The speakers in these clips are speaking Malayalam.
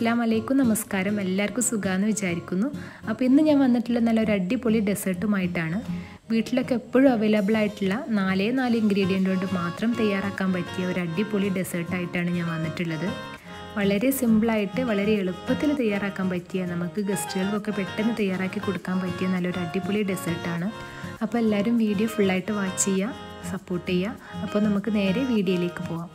അസ്സാം വലൈക്കും നമസ്കാരം എല്ലാവർക്കും സുഖമാണെന്ന് വിചാരിക്കുന്നു അപ്പോൾ ഇന്ന് ഞാൻ വന്നിട്ടുള്ള നല്ലൊരു അടിപൊളി ഡെസേർട്ടുമായിട്ടാണ് വീട്ടിലൊക്കെ എപ്പോഴും അവൈലബിൾ ആയിട്ടുള്ള നാലേ നാല് ഇൻഗ്രീഡിയൻ്റ് കൊണ്ട് മാത്രം തയ്യാറാക്കാൻ പറ്റിയ ഒരു അടിപൊളി ഡെസേർട്ടായിട്ടാണ് ഞാൻ വന്നിട്ടുള്ളത് വളരെ സിമ്പിളായിട്ട് വളരെ എളുപ്പത്തിൽ തയ്യാറാക്കാൻ പറ്റിയ നമുക്ക് ഗസ്റ്റുകൾക്കൊക്കെ പെട്ടെന്ന് തയ്യാറാക്കി കൊടുക്കാൻ പറ്റിയ നല്ലൊരു അടിപൊളി ഡെസേർട്ടാണ് അപ്പോൾ എല്ലാവരും വീഡിയോ ഫുള്ളായിട്ട് വാച്ച് ചെയ്യുക സപ്പോർട്ട് ചെയ്യുക അപ്പോൾ നമുക്ക് നേരെ വീഡിയോയിലേക്ക് പോവാം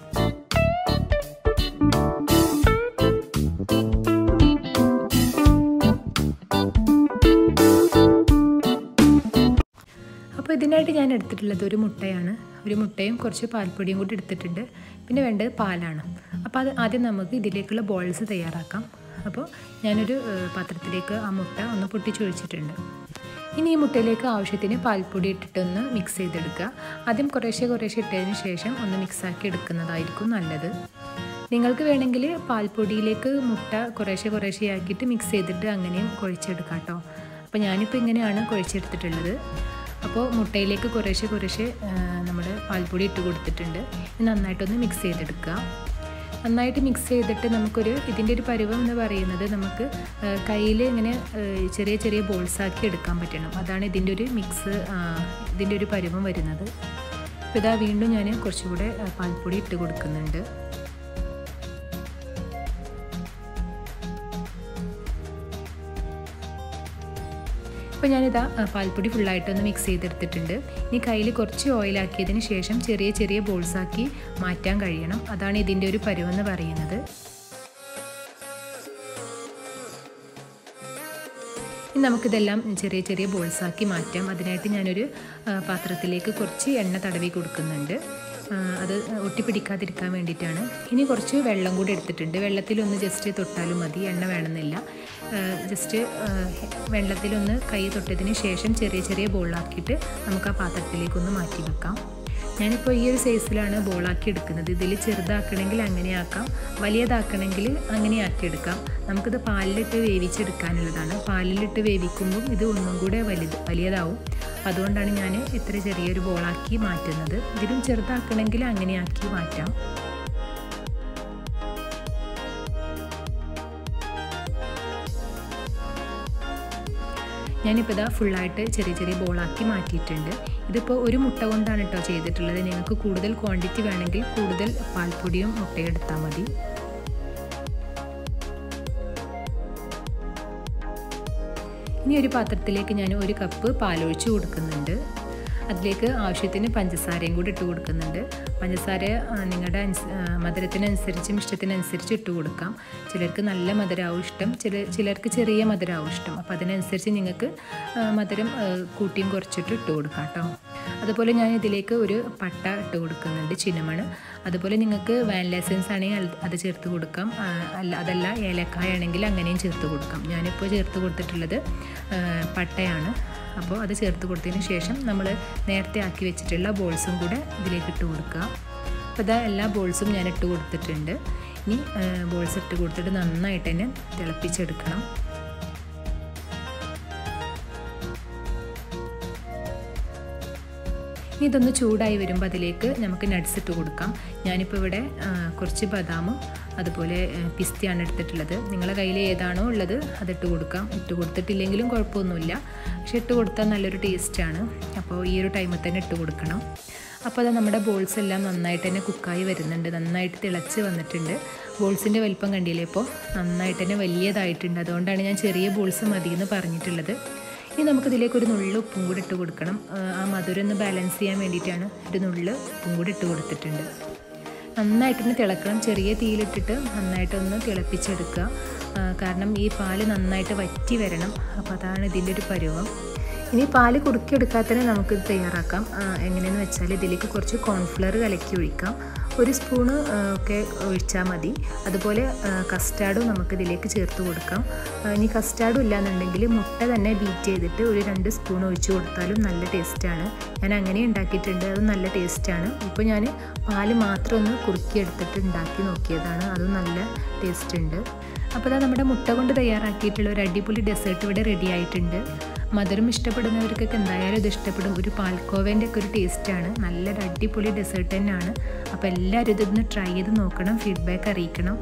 അപ്പോൾ ഇതിനായിട്ട് ഞാൻ എടുത്തിട്ടുള്ളത് ഒരു മുട്ടയാണ് ഒരു മുട്ടയും കുറച്ച് പാൽപ്പൊടിയും കൂടി എടുത്തിട്ടുണ്ട് പിന്നെ വേണ്ടത് പാലാണ് അപ്പോൾ അത് ആദ്യം നമുക്ക് ഇതിലേക്കുള്ള ബോൾസ് തയ്യാറാക്കാം അപ്പോൾ ഞാനൊരു പാത്രത്തിലേക്ക് ആ മുട്ട ഒന്ന് പൊട്ടിച്ചൊഴിച്ചിട്ടുണ്ട് ഇനി ഈ മുട്ടയിലേക്ക് ആവശ്യത്തിന് പാൽപ്പൊടി ഇട്ടിട്ടൊന്ന് മിക്സ് ചെയ്തെടുക്കുക ആദ്യം കുറേശ്ശെ കുറേശ്ശെ ഇട്ടതിന് ശേഷം ഒന്ന് മിക്സാക്കി എടുക്കുന്നതായിരിക്കും നല്ലത് നിങ്ങൾക്ക് വേണമെങ്കിൽ പാൽപ്പൊടിയിലേക്ക് മുട്ട കുറേശ്ശെ കുറേശ്ശെ ആക്കിയിട്ട് മിക്സ് ചെയ്തിട്ട് അങ്ങനെയും കുഴച്ചെടുക്കാം കേട്ടോ അപ്പോൾ ഞാനിപ്പോൾ ഇങ്ങനെയാണ് കുഴച്ചെടുത്തിട്ടുള്ളത് അപ്പോൾ മുട്ടയിലേക്ക് കുറേശ്ശെ കുറേശ്ശെ നമ്മൾ പാൽപ്പൊടി ഇട്ട് കൊടുത്തിട്ടുണ്ട് നന്നായിട്ടൊന്ന് മിക്സ് ചെയ്തെടുക്കുക നന്നായിട്ട് മിക്സ് ചെയ്തിട്ട് നമുക്കൊരു ഇതിൻ്റെ ഒരു പരുവം എന്ന് പറയുന്നത് നമുക്ക് കയ്യിൽ ഇങ്ങനെ ചെറിയ ചെറിയ ബോൾസാക്കി എടുക്കാൻ പറ്റണം അതാണ് ഇതിൻ്റെ ഒരു മിക്സ് ഇതിൻ്റെ ഒരു പരുവം വരുന്നത് അപ്പോൾ ഇതാ വീണ്ടും ഞാൻ കുറച്ചുകൂടെ പാൽപ്പൊടി ഇട്ട് കൊടുക്കുന്നുണ്ട് അപ്പോൾ ഞാനിതാ പാൽപ്പൊടി ഫുള്ളായിട്ടൊന്ന് മിക്സ് ചെയ്തെടുത്തിട്ടുണ്ട് ഇനി കയ്യിൽ കുറച്ച് ഓയിലാക്കിയതിന് ശേഷം ചെറിയ ചെറിയ ബോൾസാക്കി മാറ്റാൻ കഴിയണം അതാണ് ഇതിൻ്റെ ഒരു പരുവെന്ന് പറയുന്നത് ഇനി നമുക്കിതെല്ലാം ചെറിയ ചെറിയ ബോൾസാക്കി മാറ്റാം അതിനായിട്ട് ഞാനൊരു പാത്രത്തിലേക്ക് കുറച്ച് എണ്ണ തടവി കൊടുക്കുന്നുണ്ട് അത് ഒട്ടിപ്പിടിക്കാതിരിക്കാൻ വേണ്ടിയിട്ടാണ് ഇനി കുറച്ച് വെള്ളം കൂടി എടുത്തിട്ടുണ്ട് വെള്ളത്തിലൊന്ന് ജസ്റ്റ് തൊട്ടാലും മതി എണ്ണ വേണമെന്നില്ല ജസ്റ്റ് വെള്ളത്തിലൊന്ന് കൈ തൊട്ടതിന് ശേഷം ചെറിയ ചെറിയ ബോളാക്കിയിട്ട് നമുക്ക് ആ പാത്രത്തിലേക്കൊന്ന് മാറ്റി വെക്കാം ഞാനിപ്പോൾ ഈ ഒരു സൈസിലാണ് ബോളാക്കി എടുക്കുന്നത് ഇതിൽ ചെറുതാക്കണമെങ്കിൽ അങ്ങനെ ആക്കാം വലിയതാക്കണമെങ്കിൽ അങ്ങനെ ആക്കിയെടുക്കാം നമുക്കിത് പാലിലിട്ട് വേവിച്ചെടുക്കാനുള്ളതാണ് പാലിലിട്ട് വേവിക്കുമ്പം ഇത് ഒന്നും കൂടെ വലുത് വലിയതാവും അതുകൊണ്ടാണ് ഞാൻ ഇത്ര ചെറിയൊരു ബോളാക്കി മാറ്റുന്നത് ഇതിലും ചെറുതാക്കണമെങ്കിൽ അങ്ങനെ ആക്കി മാറ്റാം ഞാനിപ്പോൾ ഇതാ ഫുള്ളായിട്ട് ചെറിയ ചെറിയ ബോളാക്കി മാറ്റിയിട്ടുണ്ട് ഇതിപ്പോൾ ഒരു മുട്ട കൊണ്ടാണ് കേട്ടോ ചെയ്തിട്ടുള്ളത് നിങ്ങൾക്ക് കൂടുതൽ ക്വാണ്ടിറ്റി വേണമെങ്കിൽ കൂടുതൽ പാൽപ്പൊടിയും മുട്ടയും എടുത്താൽ മതി ഇനി ഒരു പാത്രത്തിലേക്ക് ഞാൻ ഒരു കപ്പ് പാലൊഴിച്ച് കൊടുക്കുന്നുണ്ട് അതിലേക്ക് ആവശ്യത്തിന് പഞ്ചസാരയും കൂടി ഇട്ട് കൊടുക്കുന്നുണ്ട് പഞ്ചസാര നിങ്ങളുടെ മധുരത്തിനനുസരിച്ചും ഇഷ്ടത്തിനനുസരിച്ച് ഇട്ട് കൊടുക്കാം ചിലർക്ക് നല്ല മധുരമാവും ഇഷ്ടം ചില ചിലർക്ക് ചെറിയ മധുരമാവും ഇഷ്ടം അപ്പോൾ അതിനനുസരിച്ച് നിങ്ങൾക്ക് മധുരം കൂട്ടിയും കുറച്ചിട്ട് ഇട്ട് കൊടുക്കാം കേട്ടോ അതുപോലെ ഞാൻ ഇതിലേക്ക് ഒരു പട്ട ഇട്ട് കൊടുക്കുന്നുണ്ട് ചിന്നമണ് അതുപോലെ നിങ്ങൾക്ക് വാനില എസൻസ് ആണെങ്കിൽ അത് ചേർത്ത് കൊടുക്കാം അല്ല അതല്ല ഏലക്കായ ആണെങ്കിൽ അങ്ങനെയും ചേർത്ത് കൊടുക്കാം ഞാനിപ്പോൾ ചേർത്ത് കൊടുത്തിട്ടുള്ളത് പട്ടയാണ് അപ്പോൾ അത് ചേർത്ത് കൊടുത്തതിന് ശേഷം നമ്മൾ നേരത്തെ ആക്കി വെച്ചിട്ടുള്ള ബോൾസും കൂടെ ഇതിലേക്ക് ഇട്ട് കൊടുക്കുക അപ്പോൾ ഇതാ എല്ലാ ബോൾസും ഞാൻ ഇട്ട് കൊടുത്തിട്ടുണ്ട് ഇനി ബോൾസ് ഇട്ട് കൊടുത്തിട്ട് നന്നായിട്ട് തന്നെ തിളപ്പിച്ചെടുക്കണം ഇനി ഇതൊന്ന് ചൂടായി വരുമ്പോൾ അതിലേക്ക് നമുക്ക് നട്ട്സ് ഇട്ട് കൊടുക്കാം ഞാനിപ്പോൾ ഇവിടെ കുറച്ച് ബദാമും അതുപോലെ പിസ്തയാണ് എടുത്തിട്ടുള്ളത് നിങ്ങളുടെ കയ്യിൽ ഏതാണോ ഉള്ളത് അതിട്ട് കൊടുക്കാം ഇട്ട് കൊടുത്തിട്ടില്ലെങ്കിലും കുഴപ്പമൊന്നുമില്ല പക്ഷെ ഇട്ട് കൊടുത്താൽ നല്ലൊരു ടേസ്റ്റാണ് അപ്പോൾ ഈ ഒരു ടൈമിൽ തന്നെ ഇട്ട് കൊടുക്കണം അപ്പോൾ അത് നമ്മുടെ ബോൾസ് എല്ലാം നന്നായിട്ട് തന്നെ കുക്കായി വരുന്നുണ്ട് നന്നായിട്ട് തിളച്ച് വന്നിട്ടുണ്ട് ബോൾസിൻ്റെ വലിപ്പം കണ്ടില്ലേ ഇപ്പോൾ നന്നായിട്ട് തന്നെ വലിയതായിട്ടുണ്ട് അതുകൊണ്ടാണ് ഞാൻ ചെറിയ ബോൾസ് മതി എന്ന് പറഞ്ഞിട്ടുള്ളത് ഇനി നമുക്കിതിലേക്ക് ഒരു നുള്ളു ഉപ്പും കൂടി ഇട്ട് കൊടുക്കണം ആ മധുരം ഒന്ന് ബാലൻസ് ചെയ്യാൻ വേണ്ടിയിട്ടാണ് ഒരു നുള്ളു ഉപ്പും കൂടി ഇട്ട് കൊടുത്തിട്ടുണ്ട് നന്നായിട്ടൊന്ന് തിളക്കണം ചെറിയ തീയിലിട്ടിട്ട് നന്നായിട്ടൊന്ന് തിളപ്പിച്ചെടുക്കുക കാരണം ഈ പാല് നന്നായിട്ട് വറ്റി വരണം അപ്പോൾ അതാണ് ഇതിൻ്റെ ഒരു പരുവം ഇനി പാല് കുറുക്കിയെടുക്കാത്തതിന് നമുക്കിത് തയ്യാറാക്കാം എങ്ങനെയെന്ന് വെച്ചാൽ ഇതിലേക്ക് കുറച്ച് കോൺഫ്ലവർ കലക്കി ഒഴിക്കാം ഒരു സ്പൂണ് ഒക്കെ ഒഴിച്ചാൽ മതി അതുപോലെ കസ്റ്റാർഡും നമുക്ക് ഇതിലേക്ക് ചേർത്ത് കൊടുക്കാം ഇനി കസ്റ്റാർഡും ഇല്ലാന്നുണ്ടെങ്കിൽ മുട്ട തന്നെ ബീറ്റ് ചെയ്തിട്ട് ഒരു രണ്ട് സ്പൂൺ ഒഴിച്ച് കൊടുത്താലും നല്ല ടേസ്റ്റാണ് ഞാൻ അങ്ങനെ ഉണ്ടാക്കിയിട്ടുണ്ട് അത് നല്ല ടേസ്റ്റാണ് ഇപ്പോൾ ഞാൻ പാല് മാത്രം ഒന്ന് കുറുക്കിയെടുത്തിട്ട് ഉണ്ടാക്കി നോക്കിയതാണ് അതും നല്ല ടേസ്റ്റ് ഉണ്ട് അപ്പോൾ നമ്മുടെ മുട്ട കൊണ്ട് തയ്യാറാക്കിയിട്ടുള്ള ഒരു അടിപൊളി ഡെസേർട്ട് ഇവിടെ റെഡി ആയിട്ടുണ്ട് മധുരം ഇഷ്ടപ്പെടുന്നവർക്കൊക്കെ എന്തായാലും ഇത് ഇഷ്ടപ്പെടും ഒരു പാൽക്കോവേൻ്റെ ഒക്കെ ഒരു ടേസ്റ്റാണ് നല്ലൊരു അടിപൊളി ഡെസേർട്ട് തന്നെയാണ് അപ്പോൾ എല്ലാവരും ഇതൊന്ന് ട്രൈ ചെയ്ത് നോക്കണം ഫീഡ്ബാക്ക് അറിയിക്കണം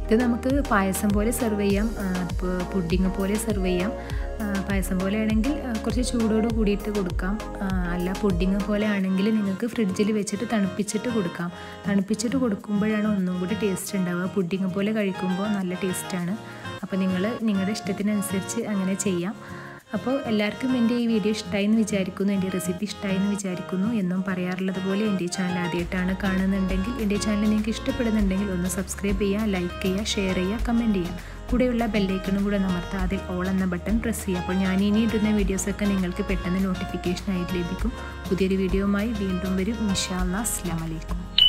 ഇത് നമുക്ക് പായസം പോലെ സെർവ് ചെയ്യാം പുഡിങ് പോലെ സെർവ് ചെയ്യാം പായസം പോലെ ആണെങ്കിൽ കുറച്ച് ചൂടോട് കൂടിയിട്ട് കൊടുക്കാം അല്ല പുഡിങ് പോലെ ആണെങ്കിൽ നിങ്ങൾക്ക് ഫ്രിഡ്ജിൽ വെച്ചിട്ട് തണുപ്പിച്ചിട്ട് കൊടുക്കാം തണുപ്പിച്ചിട്ട് കൊടുക്കുമ്പോഴാണ് ഒന്നും കൂടി ടേസ്റ്റ് ഉണ്ടാവുക പുഡിങ് പോലെ കഴിക്കുമ്പോൾ നല്ല ടേസ്റ്റാണ് അപ്പോൾ നിങ്ങൾ നിങ്ങളുടെ ഇഷ്ടത്തിനനുസരിച്ച് അങ്ങനെ ചെയ്യാം അപ്പോൾ എല്ലാവർക്കും എൻ്റെ ഈ വീഡിയോ ഇഷ്ടമായി എന്ന് വിചാരിക്കുന്നു എൻ്റെ റെസിപ്പി ഇഷ്ടമായി എന്ന് വിചാരിക്കുന്നു എന്നും പറയാറുള്ളത് പോലെ എൻ്റെ ചാനൽ ആദ്യമായിട്ടാണ് കാണുന്നുണ്ടെങ്കിൽ എൻ്റെ ചാനൽ നിങ്ങൾക്ക് ഇഷ്ടപ്പെടുന്നുണ്ടെങ്കിൽ ഒന്ന് സബ്സ്ക്രൈബ് ചെയ്യുക ലൈക്ക് ചെയ്യുക ഷെയർ ചെയ്യുക കമൻറ്റ് ചെയ്യുക കൂടെയുള്ള ബെല്ലൈക്കണും കൂടെ അമർത്തുക അതിൽ ഓൾ എന്ന ബട്ടൺ പ്രസ് ചെയ്യുക അപ്പോൾ ഞാൻ ഇനി ഇടുന്ന വീഡിയോസൊക്കെ നിങ്ങൾക്ക് പെട്ടെന്ന് നോട്ടിഫിക്കേഷനായിട്ട് ലഭിക്കും പുതിയൊരു വീഡിയോയുമായി വീണ്ടും വരും ഇൻഷാ അല്ലാ അസ്സാം വലൈക്കും